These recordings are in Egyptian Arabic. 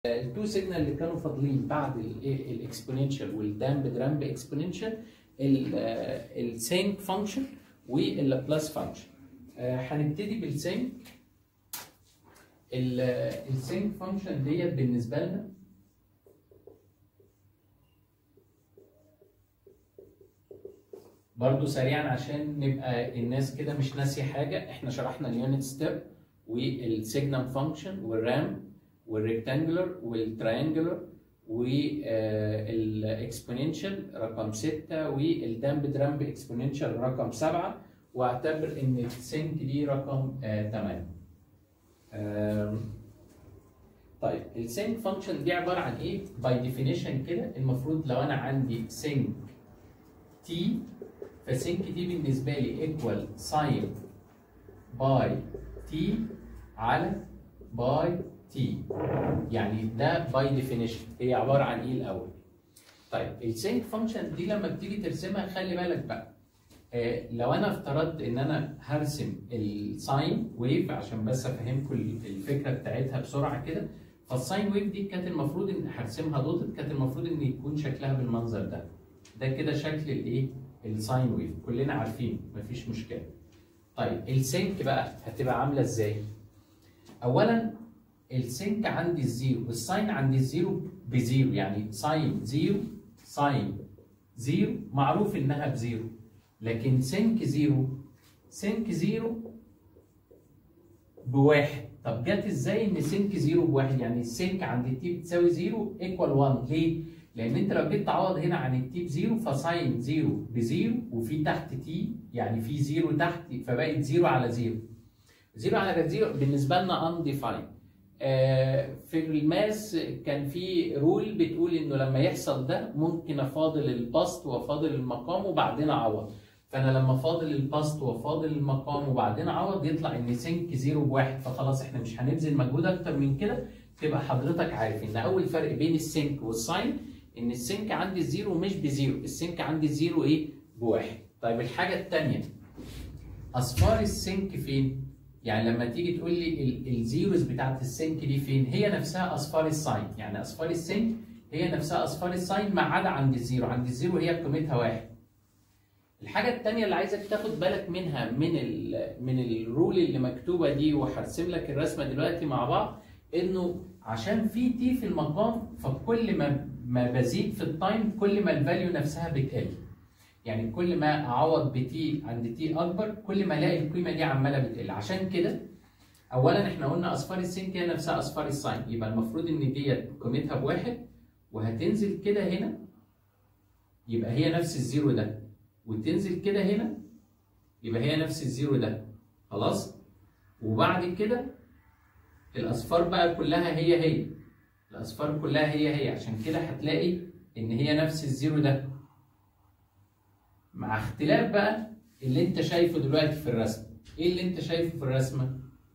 التو سيجنال اللي كانوا فاضلين بعد الاكسبوننشال والدامب درامب اكسبوننشال السينك فانكشن واللابلاس فانكشن هنبتدي بالسينك السينك فانكشن ديت بالنسبه لنا برضو سريعا عشان نبقى الناس كده مش ناسيه حاجه احنا شرحنا اليونت ستيب والسيجنال فانكشن والرام والريكتانجلر والتراينجلر والاكسبوننشال رقم 6 والدامب درامب اكسبوننشال رقم 7 واعتبر ان السينك دي رقم 8 طيب السينك فانكشن دي عباره عن ايه؟ باي ديفينيشن كده المفروض لو انا عندي سينك تي فسينك دي بالنسبه لي ايكوال ساين باي تي على باي تي يعني ده باي ديفينيشن هي عباره عن ايه الاول طيب السينك فانكشن دي لما بتيجي ترسمها خلي بالك بقى آه لو انا افترضت ان انا هرسم الساين ويف عشان بس افهمكم الفكره بتاعتها بسرعه كده فالساين ويف دي كانت المفروض ان هرسمها دوتد كانت المفروض ان يكون شكلها بالمنظر ده ده كده شكل الايه الساين ويف كلنا عارفين مفيش مشكله طيب السينك بقى هتبقى عامله ازاي اولا السينك عندي الزيرو الساين عندي الزيرو بزيرو يعني ساين زيرو ساين زيرو معروف انها بزيرو لكن سينك زيرو سينك زيرو بواحد طب جت ازاي ان سينك زيرو بواحد يعني السينك عند التي بتساوي زيرو ايكوال 1 ليه؟ لان انت لو جيت تعوض هنا عن التي بزيرو فساين زيرو بزيرو وفي تحت تي يعني في زيرو تحت فبقت زيرو على زيرو زيرو على زيرو بالنسبه لنا انديفايند في الماس كان في رول بتقول انه لما يحصل ده ممكن افاضل البسط وافاضل المقام وبعدين اعوض فانا لما فاضل البسط وفاضل المقام وبعدين اعوض يطلع ان سينك زيرو بواحد فخلاص احنا مش هنبذل مجهود اكتر من كده تبقى حضرتك عارف ان اول فرق بين السينك والساين ان السينك عندي الزيرو مش بزيرو السينك عندي الزيرو ايه بواحد طيب الحاجه الثانيه اصفار السينك فين يعني لما تيجي تقول لي الزيروز بتاعت السينك دي فين هي نفسها اصفار الساين يعني اصفار السينك هي نفسها اصفار الساين ما عدا عند الزيرو عند الزيرو هي قيمتها واحد الحاجة التانية اللي عايزك تاخد بالك منها من ال من الرول اللي مكتوبة دي وهرسم لك الرسمة دلوقتي مع بعض انه عشان في تي في المقام فكل ما ما بزيد في التايم كل ما الفاليو نفسها بتقل يعني كل ما اعوض بتي عند تي اكبر كل ما الاقي القيمه دي عماله بتقل عشان كده اولا احنا قلنا اصفار السينك هي نفسها اصفار الساين يبقى المفروض ان ديت قيمتها بواحد وهتنزل كده هنا يبقى هي نفس الزيرو ده وتنزل كده هنا يبقى هي نفس الزيرو ده خلاص وبعد كده الاصفار بقى كلها هي هي الاصفار كلها هي هي عشان كده هتلاقي ان هي نفس الزيرو ده مع اختلاف بقى اللي انت شايفه دلوقتي في الرسمه ايه اللي انت شايفه في الرسمه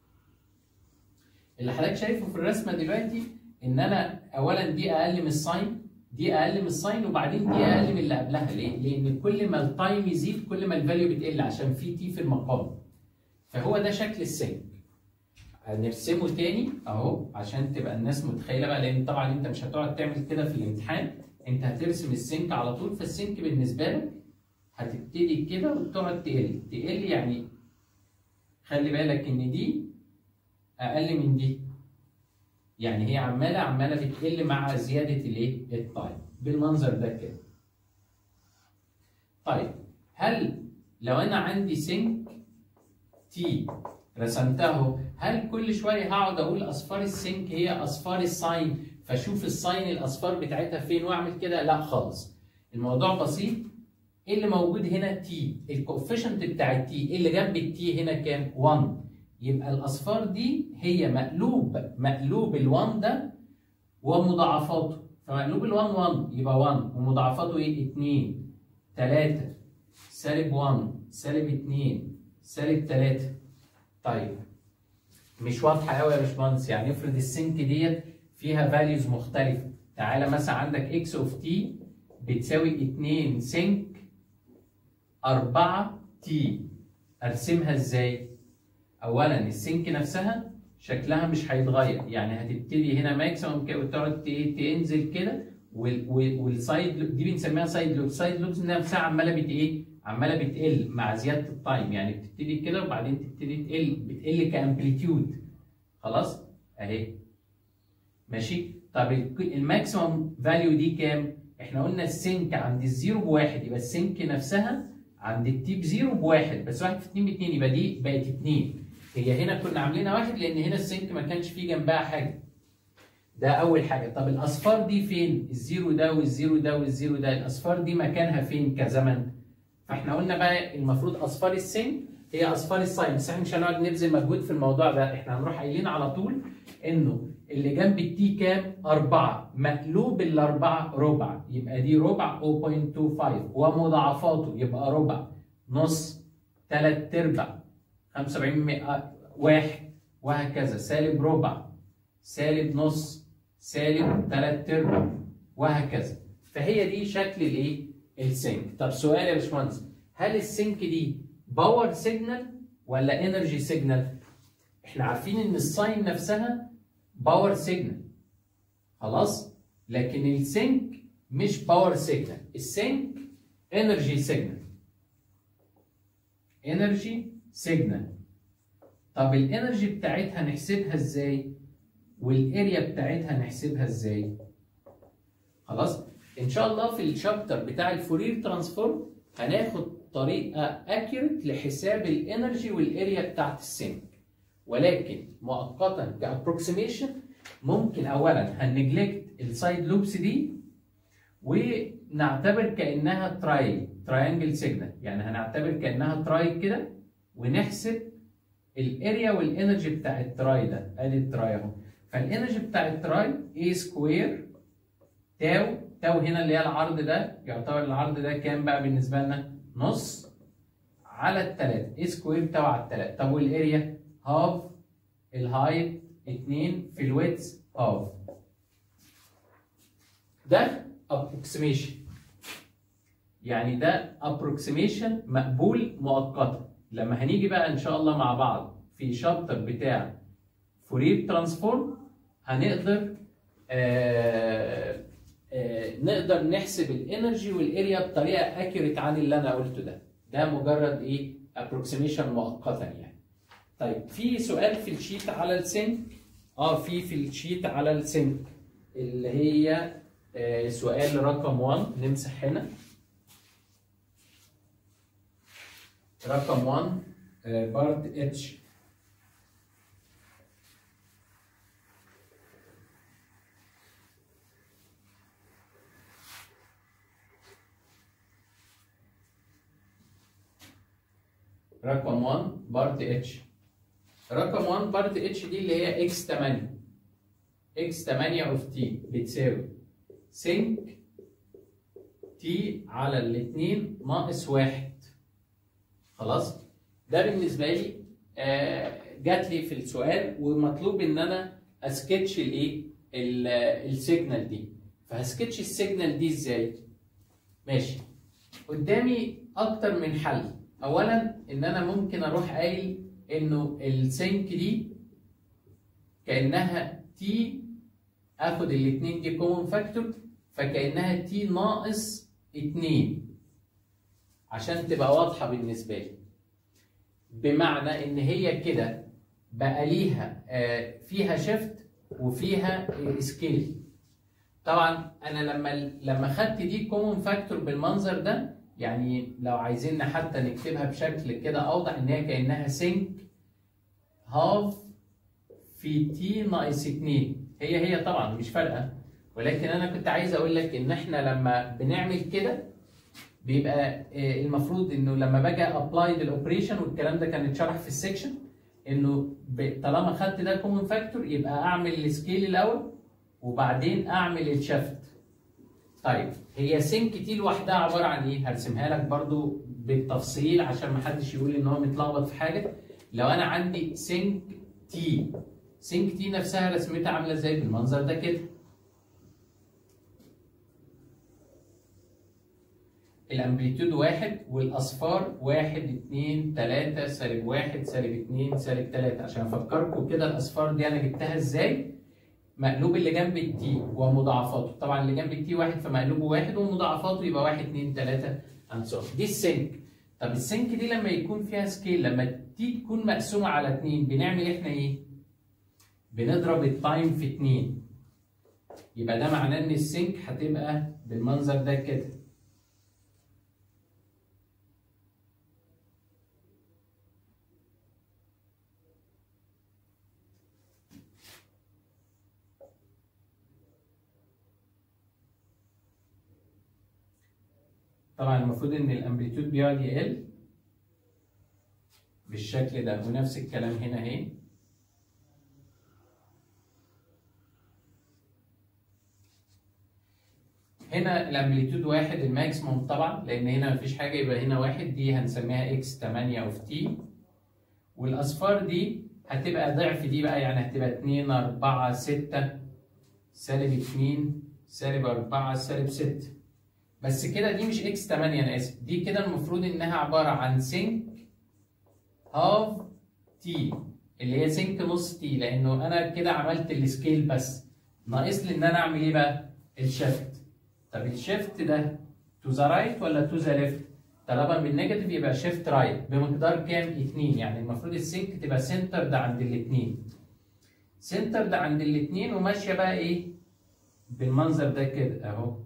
اللي حضرتك شايفه في الرسمه دلوقتي ان انا اولا دي اقل من الساين دي اقل من الساين وبعدين دي اقل من اللي قبلها ليه لان كل ما التايم يزيد كل ما الفاليو بتقل عشان في تي في المقام فهو ده شكل السينك هنرسمه تاني اهو عشان تبقى الناس متخيله بقى لان طبعا انت مش هتقعد تعمل كده في الامتحان انت هترسم السينك على طول فالسينك بالنسبه لك هتبتدي كده وتقعد تقل تقل يعني خلي بالك ان دي اقل من دي يعني هي عماله عماله بتقل مع زياده الايه التايم بالمنظر ده كده طيب هل لو انا عندي سينك تي رسمته هل كل شويه هقعد اقول اصفار السينك هي اصفار الساين فاشوف الساين الاصفار بتاعتها فين واعمل كده لا خالص الموضوع بسيط ايه اللي موجود هنا تي الكوفيشنت بتاع التي ايه اللي جنب التي هنا كام 1 يبقى الاصفار دي هي مقلوب مقلوب ال1 ده ومضاعفاته فمقلوب ال1 1 يبقى 1 ومضاعفاته ايه 2 3 سالب 1 سالب 2 سالب 3 طيب مش واضحه قوي يا باشمهندس يعني افرض السنك ديت فيها فاليوز مختلفه تعالى مثلا عندك اكس اوف تي بتساوي 2 سنك 4 تي ارسمها ازاي؟ اولا السنك نفسها شكلها مش هيتغير يعني هتبتدي هنا ماكسيموم كده وتقعد ت- تنزل كده وال- وال- والسايد لوب دي بنسميها سايد لوب سايد لوبز نفسها عماله بت ايه عماله بتقل مع زياده التايم يعني بتبتدي كده وبعدين تبتدي تقل بتقل كامبليتيود خلاص اهي ماشي طب ال- الماكسيموم فاليو دي كام احنا قلنا السنك عند الزيرو بواحد يبقى السنك نفسها عند التيب زيرو بواحد بس واحد في اتنين باتنين يبقى دي بقت اتنين هي هنا كنا عاملينها واحد لان هنا السنك ما كانش فيه جنبها حاجه ده اول حاجه طب الاصفار دي فين الزيرو ده والزيرو ده والزيرو ده الاصفار دي مكانها فين كزمن فاحنا قلنا بقى المفروض اصفار السنك هي اصفار الساين بس احنا مش هنقعد نبذل مجهود في الموضوع ده احنا هنروح قايلين على طول انه اللي جنب التي كام؟ أربعة مقلوب الأربعة ربع يبقى دي ربع 0.25 ومضاعفاته يبقى ربع نص تلات أرباع 75 مئة واحد وهكذا سالب ربع سالب نص سالب تلات أرباع وهكذا فهي دي شكل الايه؟ السنك طب سؤال يا باشمهندس هل السنك دي باور سيجنال ولا انرجي سيجنال؟ احنا عارفين ان الساين نفسها باور سيجنال خلاص لكن السync مش باور سيجنال السync انرجي سيجنال انرجي سيجنال طب الانرجي بتاعتها نحسبها ازاي والاريا بتاعتها نحسبها ازاي خلاص ان شاء الله في الشابتر بتاع الفورير ترانسفورم هناخد طريقه اكيوريت لحساب الانرجي والاريا بتاعت السync ولكن مؤقتا كابروكسيميشن ممكن اولا هنجلكت السايد لوبس دي ونعتبر كانها تراي تراينجل سيجنال يعني هنعتبر كانها تراي كده ونحسب الاريا والانرجي بتاع التراي ده ادي التراي اهو فالانرجي بتاع التراي اي سكوير تاو تاو هنا اللي هي العرض ده يعتبر العرض ده كام بقى بالنسبه لنا نص على التلاتة اي سكوير تاو على التلاتة طب والاريا هاف الهايت 2 في الويتس هاف ده approximation يعني ده approximation مقبول مؤقتا لما هنيجي بقى ان شاء الله مع بعض في شابتر بتاع فورير ترانسفورم هنقدر آه آه نقدر نحسب الانرجي والاريا بطريقه اكيوريت عن اللي انا قلته ده ده مجرد ايه approximation مؤقتا يعني طيب في سؤال في الشيت على السنك اه في في الشيت على السنك اللي هي آه سؤال رقم 1 نمسح هنا رقم 1 آه بارت اتش رقم 1 بارت اتش رقم 1 بارت اتش دي اللي هي اكس 8 اكس 8 اوف تي بتساوي سينك تي على الاثنين ناقص واحد خلاص ده بالنسبه لي آه جات لي في السؤال ومطلوب ان انا اسكتش الايه السيجنال دي فهسكتش السيجنال دي ازاي ماشي قدامي اكتر من حل اولا ان انا ممكن اروح قايل انه السينك دي كانها تي اخد الاثنين دي كومن فاكتور فكانها تي ناقص 2 عشان تبقى واضحه بالنسبه لي بمعنى ان هي كده بقى ليها فيها شيفت وفيها سكيل طبعا انا لما لما خدت دي كومن فاكتور بالمنظر ده يعني لو عايزين حتى نكتبها بشكل كده اوضح ان هي كانها سينك هاف في تي ناقص 2 هي هي طبعا مش فارقه ولكن انا كنت عايز اقول لك ان احنا لما بنعمل كده بيبقى المفروض انه لما باجي ابلاي الاوبريشن والكلام ده كان اتشرح في السكشن انه طالما خدت ده كومن فاكتور يبقى اعمل السكيل الاول وبعدين اعمل الشفت طيب هي سينك تي لوحدها عباره عن ايه؟ هرسمها لك برضو بالتفصيل عشان ما حدش يقول ان هو متلخبط في حاجه لو انا عندي سينك تي سينك تي نفسها رسمتها عامله ازاي بالمنظر ده كده الامبليتيود واحد والاصفار واحد اتنين تلاته سالب واحد سالب اتنين سالب تلاته عشان افكركم كده الاصفار دي انا جبتها ازاي؟ مقلوب اللي جنب التي ومضاعفاته طبعا اللي جنب التي واحد فمقلوبه واحد ومضاعفاته يبقى واحد اتنين تلاته انصار دي السنك طب السنك دي لما يكون فيها سكيل لما تي تكون مقسومه على اتنين بنعمل احنا ايه؟ بنضرب التايم في اتنين يبقى ده معناه ان السنك هتبقى بالمنظر ده كده طبعا المفروض ان الامبليتيود بيقعد يقل بالشكل ده ونفس الكلام هنا اهي هنا الامبليتيود واحد الماكسيموم طبعا لان هنا مفيش حاجه يبقى هنا واحد دي هنسميها اكس 8 اوف تي والاصفار دي هتبقى ضعف دي بقى يعني هتبقى 2 4 6 سالب 2 سالب 4 سالب 6 بس كده دي مش اكس 8 انا اسف دي كده المفروض انها عباره عن سينك هاف تي اللي هي سينك نص تي لانه انا كده عملت السكيل بس ناقص لي ان انا اعمل ايه بقى؟ الشيفت طب الشيفت ده تو ذا رايت ولا تو ذا ليفت؟ طالما بالنيجاتيف يبقى شيفت رايت بمقدار كام؟ 2 يعني المفروض السينك تبقى سنترد عند الاثنين سنترد عند الاثنين وماشيه بقى ايه؟ بالمنظر ده كده اهو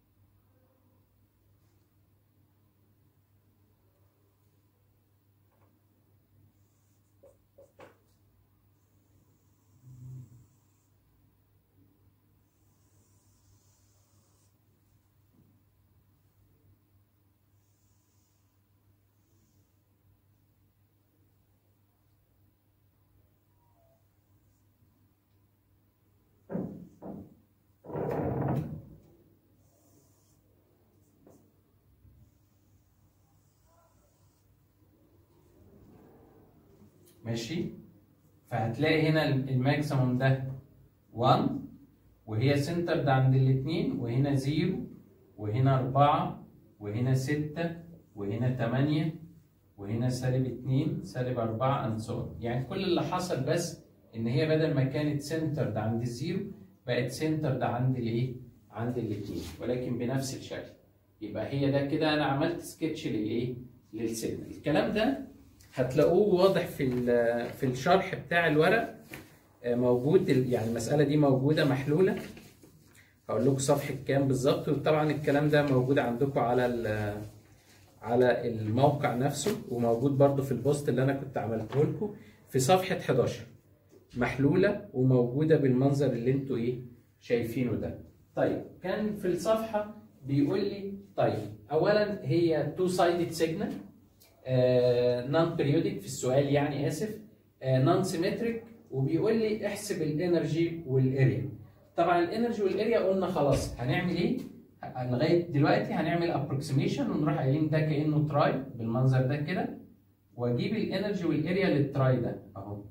ماشي فهتلاقي هنا الماكسيموم ده 1 وهي سنترد عند الاثنين وهنا 0 وهنا 4 وهنا 6 وهنا 8 وهنا سالب 2 سالب 4 انصار يعني كل اللي حصل بس ان هي بدل ما كانت سنترد عند الزيرو بقت سنترد عند الايه؟ عند الاثنين ولكن بنفس الشكل يبقى هي ده كده انا عملت سكتش للايه؟ للسيجنال الكلام ده هتلاقوه واضح في في الشرح بتاع الورق موجود يعني المساله دي موجوده محلوله هقول لكم صفحه كام بالظبط وطبعا الكلام ده موجود عندكم على على الموقع نفسه وموجود برده في البوست اللي انا كنت عملته لكم في صفحه 11 محلوله وموجوده بالمنظر اللي انتوا ايه شايفينه ده طيب كان في الصفحه بيقول لي طيب اولا هي تو سايدد سيجنال نون بيريودك في السؤال يعني اسف نون سيمتريك وبيقول لي احسب الانرجي والاريا طبعا الانرجي والاريا قلنا خلاص هنعمل ايه لغايه دلوقتي هنعمل ابروكسيميشن ونروح قايلين ده كانه تراي بالمنظر ده كده واجيب الانرجي والاريا للتراي ده اهو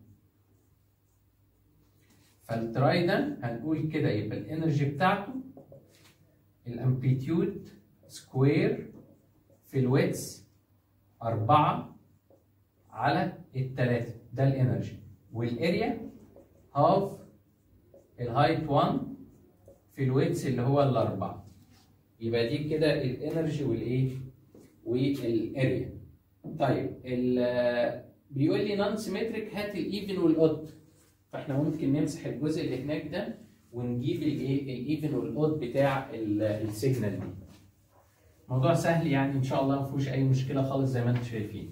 فالتراي ده هنقول كده يبقى الانرجي بتاعته الامبليتيود سكوير في الويتس أربعة على التلاتة ده الانرجي والاريا هاف الهايت 1 في الويتس اللي هو الأربعة يبقى دي كده الانرجي والايه والاريا طيب بيقول لي نون سيمتريك هات الايفن والاود فاحنا ممكن نمسح الجزء اللي هناك ده ونجيب الايه الايفن والاود بتاع السيجنال دي موضوع سهل يعني ان شاء الله ما فيهوش اي مشكله خالص زي ما انتم شايفين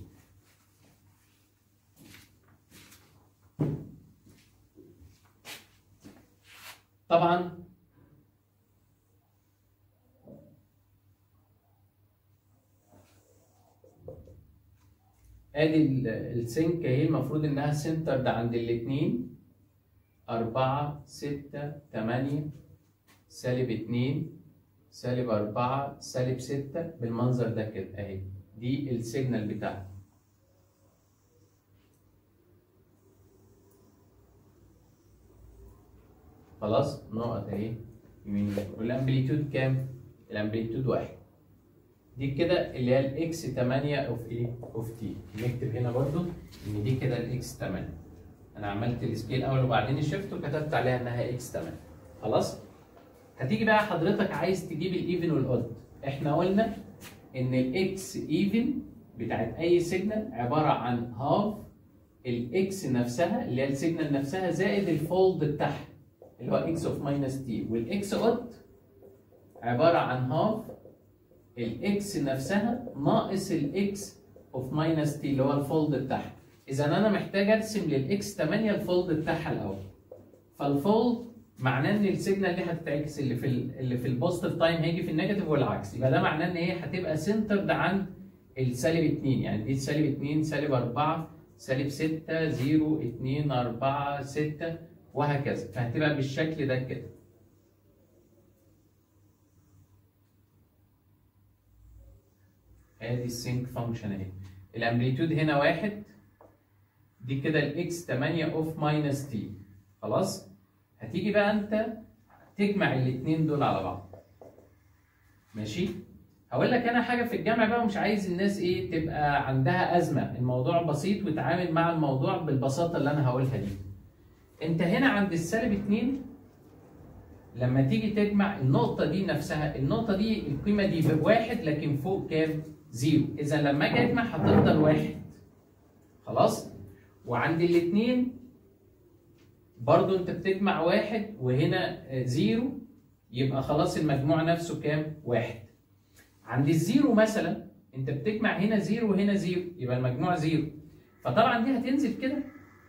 طبعا ادي السنك اهي المفروض انها سنترد عند الاثنين أربعة ستة تمانية سالب اتنين سالب أربعة سالب ستة بالمنظر ده كده أهي دي السيجنال بتاعتي خلاص نقط أهي يمين والأمبليتيود كام؟ الأمبليتيود واحد دي كده اللي هي الاكس 8 اوف ايه اوف تي نكتب هنا برضو ان دي كده الاكس 8 انا عملت السكيل اول وبعدين الشيفت وكتبت عليها انها اكس 8 خلاص هتيجي بقى حضرتك عايز تجيب الايفن والاود احنا قلنا ان الاكس ايفن بتاعت اي سيجنال عباره عن هاف الاكس نفسها اللي هي السيجنال نفسها زائد الفولد بتاعها اللي هو اكس اوف ماينس تي والاكس اود عباره عن هاف الاكس نفسها ناقص الاكس اوف ماينس تي اللي هو الفولد بتاعها اذا انا محتاج ارسم للاكس 8 الفولد بتاعها الاول فالفولد معناه ان السيجنال دي هتتعكس اللي في ال اللي في البوزيتيف تايم هيجي في النيجاتيف والعكس يبقى ده معناه ان هي هتبقى سنترد عن السالب 2 يعني دي سالب 2 سالب 4 سالب 6 0 2 4 6 وهكذا فهتبقى بالشكل ده كده ادي السينك فانكشن اهي الامبليتود هنا واحد دي كده الاكس 8 اوف ماينس تي خلاص هتيجي بقى انت تجمع الاثنين دول على بعض ماشي هقول لك انا حاجه في الجمع بقى ومش عايز الناس ايه تبقى عندها ازمه الموضوع بسيط وتعامل مع الموضوع بالبساطه اللي انا هقولها دي انت هنا عند السالب 2 لما تيجي تجمع النقطه دي نفسها النقطه دي القيمه دي بواحد لكن فوق كام زيرو اذا لما اجي اجمع هتفضل واحد خلاص وعند الاثنين برضو انت بتجمع واحد وهنا زيرو يبقى خلاص المجموع نفسه كام؟ واحد. عند الزيرو مثلا انت بتجمع هنا زيرو وهنا زيرو يبقى المجموع زيرو. فطبعا دي هتنزل كده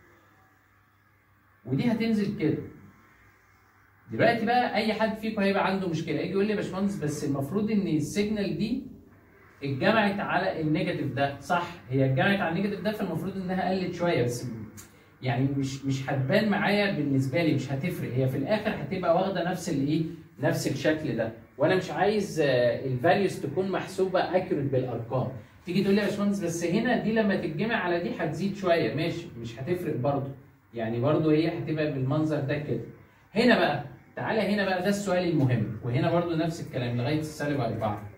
ودي هتنزل كده. دلوقتي بقى اي حد فيكم هيبقى عنده مشكله يجي يقول لي يا باشمهندس بس المفروض ان السيجنال دي اتجمعت على النيجاتيف ده صح هي اتجمعت على النيجاتيف ده فالمفروض انها قلت شويه بس يعني مش مش هتبان معايا بالنسبه لي مش هتفرق هي في الاخر هتبقى واخده نفس الايه نفس الشكل ده وانا مش عايز الفاليوز تكون محسوبه اكيوريت بالارقام تيجي تقول لي يا باشمهندس بس هنا دي لما تتجمع على دي هتزيد شويه ماشي مش هتفرق برضه يعني برضه هي هتبقى بالمنظر ده كده هنا بقى تعالى هنا بقى ده السؤال المهم وهنا برضه نفس الكلام لغايه السالب 4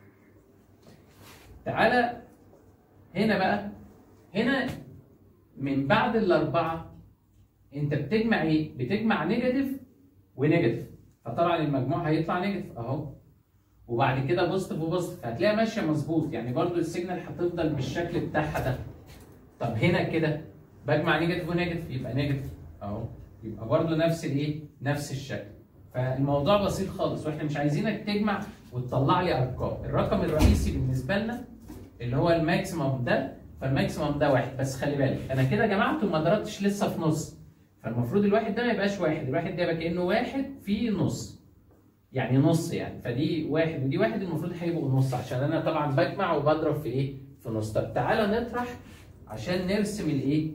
تعالى هنا بقى هنا من بعد الاربعه انت بتجمع ايه؟ بتجمع نيجاتيف ونيجاتيف فطبعا المجموع هيطلع نيجاتيف اهو وبعد كده بوزيتيف وبوزيتيف هتلاقيها ماشيه مظبوط يعني برضو السيجنال هتفضل بالشكل بتاعها ده طب هنا كده بجمع نيجاتيف ونيجاتيف يبقى نيجاتيف اهو يبقى برضو نفس الايه؟ نفس الشكل فالموضوع بسيط خالص واحنا مش عايزينك تجمع وتطلع لي ارقام الرقم الرئيسي بالنسبه لنا اللي هو الماكسيمم ده فالماكسيمم ده واحد بس خلي بالك انا كده جمعت وما ضربتش لسه في نص فالمفروض الواحد ده ما يبقاش واحد الواحد ده يبقى كانه واحد في نص يعني نص يعني فدي واحد ودي واحد المفروض هيبقوا نص عشان انا طبعا بجمع وبضرب في ايه في نص طب تعالى نطرح عشان نرسم الايه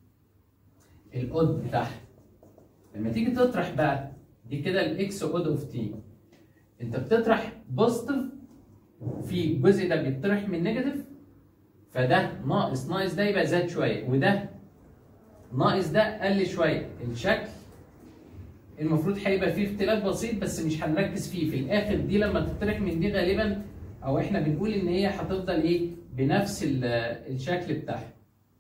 الاود بتاعها لما تيجي تطرح بقى دي كده الاكس اود اوف تي انت بتطرح بوزيتيف في الجزء ده بيطرح من نيجاتيف فده ناقص ناقص ده يبقى زاد شويه وده ناقص ده قل شويه الشكل المفروض هيبقى فيه اختلاف بسيط بس مش هنركز فيه في الاخر دي لما تطرح من دي غالبا او احنا بنقول ان هي هتفضل ايه بنفس الشكل بتاعها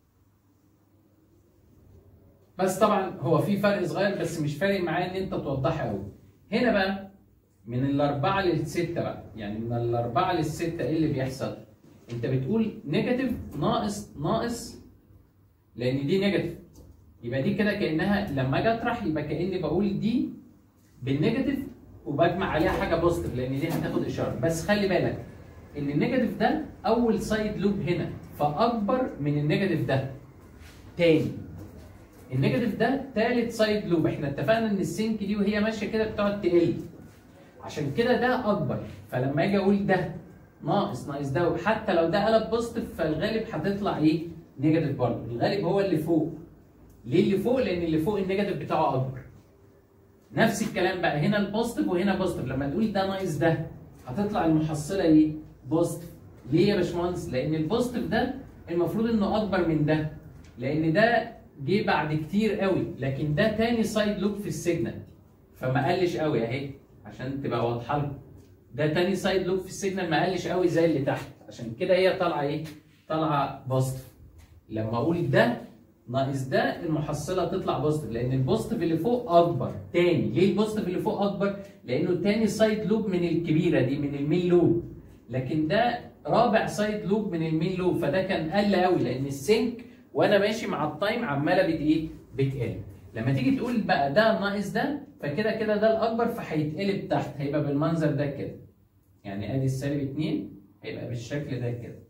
بس طبعا هو في فرق صغير بس مش فارق معايا ان انت توضحها قوي هنا بقى من الاربعه للسته بقى يعني من الاربعه للسته ايه اللي بيحصل انت بتقول نيجاتيف ناقص ناقص لان دي نيجاتيف يبقى دي كده كانها لما اجي اطرح يبقى كاني بقول دي بالنيجاتيف وبجمع عليها حاجه بوزيتيف لان دي هتاخد اشاره بس خلي بالك ان النيجاتيف ده اول سايد لوب هنا فاكبر من النيجاتيف ده تاني النيجاتيف ده تالت سايد لوب احنا اتفقنا ان السينك دي وهي ماشيه كده بتقعد تقل عشان كده ده اكبر فلما اجي اقول ده ناقص ناقص ده وحتى لو ده قلب بوزيتيف فالغالب هتطلع ايه؟ نيجاتيف برضه الغالب هو اللي فوق ليه اللي فوق؟ لان اللي فوق النيجاتيف بتاعه اكبر نفس الكلام بقى هنا البوزيتيف وهنا بوزيتيف لما تقول ده ناقص ده هتطلع المحصله ايه؟ بوزيتيف ليه يا باشمهندس؟ لان البوزيتيف ده المفروض انه اكبر من ده لان ده جه بعد كتير قوي لكن ده تاني سايد لوب في السيجنال فما قلش قوي اهي عشان تبقى واضحه لكم ده تاني سايد لوب في السيجنال ما قلش قوي زي اللي تحت عشان كده هي طالعه ايه طالعه بوزيتيف لما اقول ده ناقص ده المحصله تطلع بوزيتيف لان البوزيتيف اللي فوق اكبر تاني ليه البوزيتيف اللي فوق اكبر لانه تاني سايد لوب من الكبيره دي من المين لوب لكن ده رابع سايد لوب من المين لوب فده كان قل قوي لان السync وانا ماشي مع التايم عماله بت ايه بتقل لما تيجي تقول بقى ده ناقص ده فكده كده ده الاكبر فهيتقلب تحت هيبقى بالمنظر ده كده يعني ادي السالب 2 هيبقى بالشكل ده كده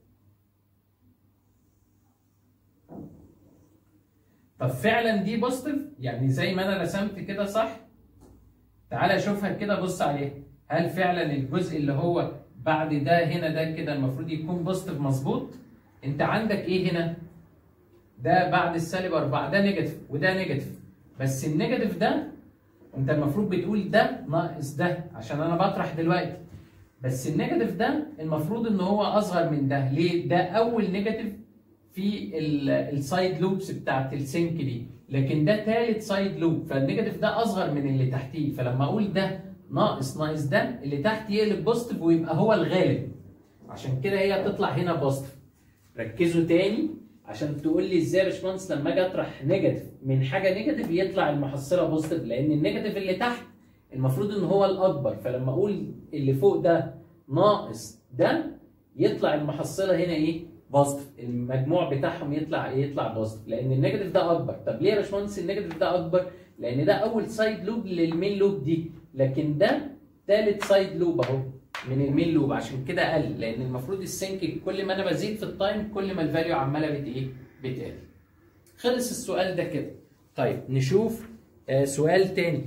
طب فعلا دي بوزيتيف يعني زي ما انا رسمت كده صح تعالى اشوفها كده بص عليها هل فعلا الجزء اللي هو بعد ده هنا ده كده المفروض يكون بوزيتيف مظبوط انت عندك ايه هنا ده بعد السالب 4 ده نيجاتيف وده نيجاتيف بس النيجاتيف ده انت المفروض بتقول ده ناقص ده عشان انا بطرح دلوقتي بس النيجاتيف ده المفروض ان هو اصغر من ده ليه ده اول نيجاتيف في السايد لوبس بتاعت السينك دي لكن ده ثالث سايد لوب فالنيجاتيف ده اصغر من اللي تحتيه فلما اقول ده ناقص ناقص ده اللي تحت يقلب بوزيتيف ويبقى هو الغالب عشان كده هي تطلع هنا بوزيتيف ركزوا تاني عشان تقول لي ازاي يا باشمهندس لما اجي اطرح نيجاتيف من حاجه نيجاتيف يطلع المحصله بوزيتيف لان النيجاتيف اللي تحت المفروض ان هو الاكبر فلما اقول اللي فوق ده ناقص ده يطلع المحصله هنا ايه بوزيتيف المجموع بتاعهم يطلع ايه يطلع بوزيتيف لان النيجاتيف ده اكبر طب ليه يا باشمهندس النيجاتيف ده اكبر لان ده اول سايد لوب للمين لوب دي لكن ده ثالث سايد لوب اهو من المين لوب عشان كده قل لان المفروض السنك كل ما انا بزيد في التايم كل ما الفاليو عماله بت ايه بتقل خلص السؤال ده كده طيب نشوف آه سؤال تاني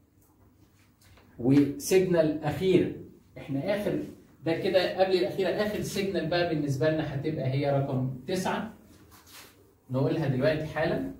وسيجنال اخيره احنا اخر ده كده قبل الاخيره اخر سيجنال بقى بالنسبه لنا هتبقى هي رقم تسعة نقولها دلوقتي حالا